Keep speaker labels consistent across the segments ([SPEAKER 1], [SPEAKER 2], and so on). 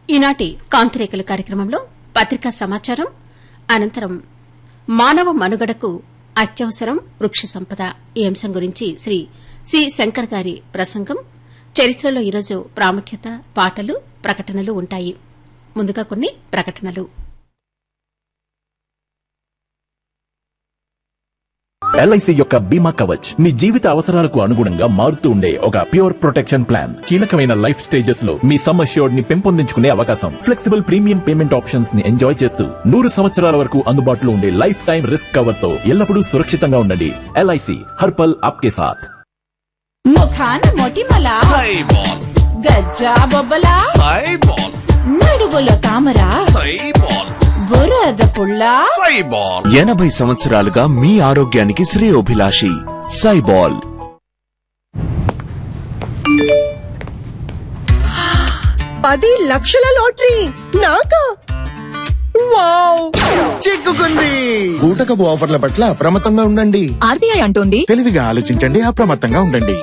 [SPEAKER 1] ఈనాటి కాంతిరేఖల కార్యక్రమంలో పత్రికా సమాచారం అనంతరం మానవ మనుగడకు అత్యవసరం వృక్ష సంపద ఈ అంశం గురించి శ్రీ సి శంకర్ గారి ప్రసంగం చరిత్రలో ఈరోజు ప్రాముఖ్యత పాటలు ప్రకటనలు ఉంటాయి ముందుగా కొన్ని ప్రకటనలు
[SPEAKER 2] ఎల్ఐసి యొక్క బీమా కవచ్ మీ జీవిత అవసరాలకు అనుగుణంగా మారుతూ ఉండే ఒక ప్యూర్ ప్రొటెక్షన్ ప్లాన్ కీలకమైన లైఫ్ స్టేజెస్ లో మీ సమ్ అష్యూర్డ్ ని పెంపొందించుకునే అవకాశం ఫ్లెక్సిబుల్ ప్రీమియం పేమెంట్ ఆప్షన్స్ ని ఎంజాయ్ చేస్తూ నూరు సంవత్సరాల వరకు అందుబాటులో ఉండే లైఫ్ టైం రిస్క్ కవర్ తో ఎల్లప్పుడూ సురక్షితంగా ఉండండి ఎల్ఐసి హర్పల్ ఆప్కే సాథ్
[SPEAKER 3] ముఖాన మొటిమల
[SPEAKER 4] సైబాల్
[SPEAKER 3] గజ్జా బొబ్బల
[SPEAKER 4] సైబాల్
[SPEAKER 3] నడువుల తామర
[SPEAKER 4] సైబాల్
[SPEAKER 3] బురద పుల్ల
[SPEAKER 4] సైబాల్
[SPEAKER 5] ఎనభై సంవత్సరాలుగా మీ ఆరోగ్యానికి శ్రేయోభిలాషి సైబాల్
[SPEAKER 6] పది లక్షల లాటరీ నాకా వావ్
[SPEAKER 7] చిక్కుకుంది బూటకపు ఆఫర్ల పట్ల అప్రమత్తంగా ఉండండి
[SPEAKER 3] ఆర్బీఐ అంటోంది
[SPEAKER 7] తెలివిగా ఆలోచించండి అప్రమత్తంగా ఉండండి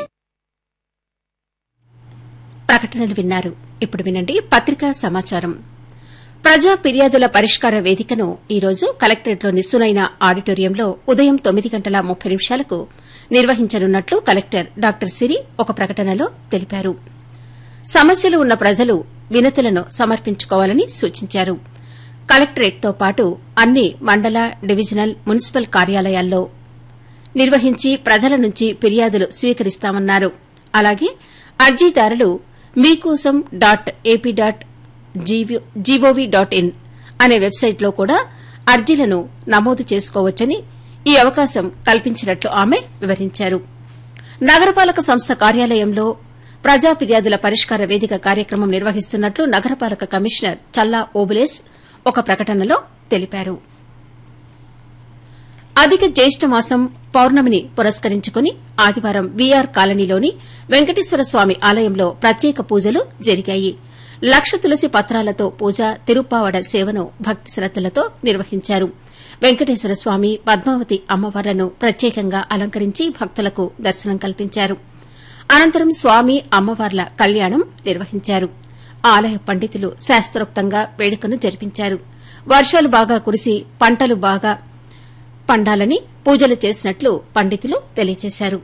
[SPEAKER 1] ప్రకటనలు విన్నారు ఇప్పుడు వినండి పత్రికా సమాచారం ప్రజా ఫిర్యాదుల పరిష్కార వేదికను ఈరోజు కలెక్టరేట్లోని సునైన ఆడిటోరియంలో ఉదయం తొమ్మిది గంటల ముప్పై నిమిషాలకు నిర్వహించనున్నట్లు కలెక్టర్ డాక్టర్ సిరి ఒక ప్రకటనలో తెలిపారు సమస్యలు ఉన్న ప్రజలు వినతులను సమర్పించుకోవాలని సూచించారు కలెక్టరేట్తో పాటు అన్ని మండల డివిజనల్ మున్సిపల్ కార్యాలయాల్లో నిర్వహించి ప్రజల నుంచి ఫిర్యాదులు స్వీకరిస్తామన్నారు అలాగే అర్జీదారులు Meekosam dot AP dot GOV dot in అనే వెబ్సైట్లో కూడా అర్జీలను నమోదు చేసుకోవచ్చని ఈ అవకాశం కల్పించినట్లు ఆమె వివరించారు నగరపాలక సంస్థ కార్యాలయంలో ప్రజా ఫిర్యాదుల పరిష్కార వేదిక కార్యక్రమం నిర్వహిస్తున్నట్లు నగరపాలక కమిషనర్ చల్లా ఓబులేస్ ఒక ప్రకటనలో తెలిపారు అధిక జ్యేష్ఠ మాసం పౌర్ణమిని పురస్కరించుకుని ఆదివారం వీఆర్ కాలనీలోని వెంకటేశ్వర స్వామి ఆలయంలో ప్రత్యేక పూజలు జరిగాయి లక్ష తులసి పత్రాలతో పూజ తిరుప్పావడ సేవను భక్తి శ్రద్దలతో నిర్వహించారు వెంకటేశ్వర స్వామి పద్మావతి అమ్మవార్లను ప్రత్యేకంగా అలంకరించి భక్తులకు దర్శనం కల్పించారు అనంతరం స్వామి అమ్మవార్ల కళ్యాణం నిర్వహించారు ఆలయ పండితులు శాస్త్రోక్తంగా వేడుకను జరిపించారు వర్షాలు బాగా కురిసి పంటలు బాగా పండాలని పూజలు చేసినట్లు పండితులు తెలియజేశారు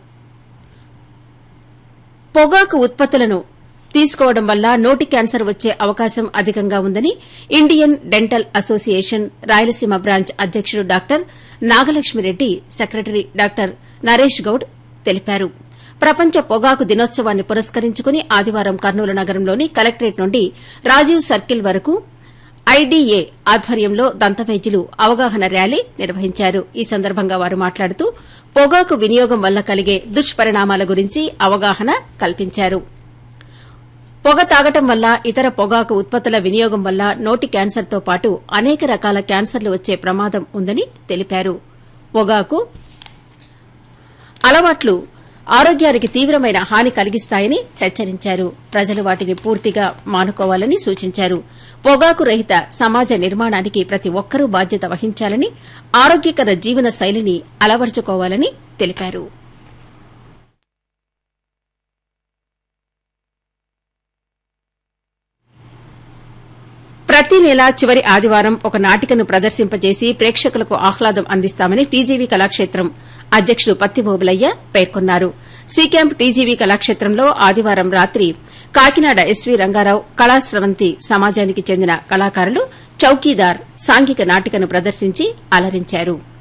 [SPEAKER 1] పొగాకు ఉత్పత్తులను తీసుకోవడం వల్ల నోటి క్యాన్సర్ వచ్చే అవకాశం అధికంగా ఉందని Indian dental association Rayalaseema branch అధ్యకుడు doctor నాగలక్ష్మిరెడ్డి secretary doctor Naresh Goud తెలిపారు ప్రపంచ పొగాకు దినోత్సవాన్ని పురస్కరించుకుని ఆదివారం కర్నూలు నగరంలోని కలెక్టరేట్ నుండి రాజీవ్ సర్కిల్ వరకు ఐడీఏ ఆధ్వర్యంలో దంతవైద్యులు అవగాహన ర్యాలీ నిర్వహించారు ఈ సందర్భంగా వారు మాట్లాడుతూ పొగాకు వినియోగం వల్ల కలిగే దుష్పరిణామాల గురించి అవగాహన కల్పించారు పొగ తాగటం వల్ల ఇతర పొగాకు ఉత్పత్తుల వినియోగం వల్ల నోటి క్యాన్సర్తో పాటు అనేక రకాల క్యాన్సర్లు వచ్చే ప్రమాదం ఉందని తెలిపారు పొగాకు అలవాట్లు ఆరోగ్యానికి తీవ్రమైన హాని కలిగిస్తాయని హెచ్చరించారు ప్రజలు వాటిని పూర్తిగా మానుకోవాలని సూచించారు పొగాకు రహిత సమాజ నిర్మాణానికి ప్రతి ఒక్కరూ బాధ్యత వహించాలని ఆరోగ్యకర జీవన శైలిని అలవరుచుకోవాలని తెలిపారు ప్రతి నెల చివరి ఆదివారం ఒక నాటికను ప్రదర్శింపజేసి ప్రేక్షకులకు ఆహ్లాదం అందిస్తామని టీజీవీ కళాక్షేత్రం అధ్యకుడు పత్తిబోబులయ్య పేర్కొన్నారు సి క్యాంప్ టీజీవీ కళాక్షేత్రంలో ఆదివారం రాత్రి కాకినాడ ఎస్వీ రంగారావు కళాస్రవంతి సమాజానికి చెందిన కళాకారులు చౌకీదార్ సాంఘిక నాటికను ప్రదర్శించి అలరించారు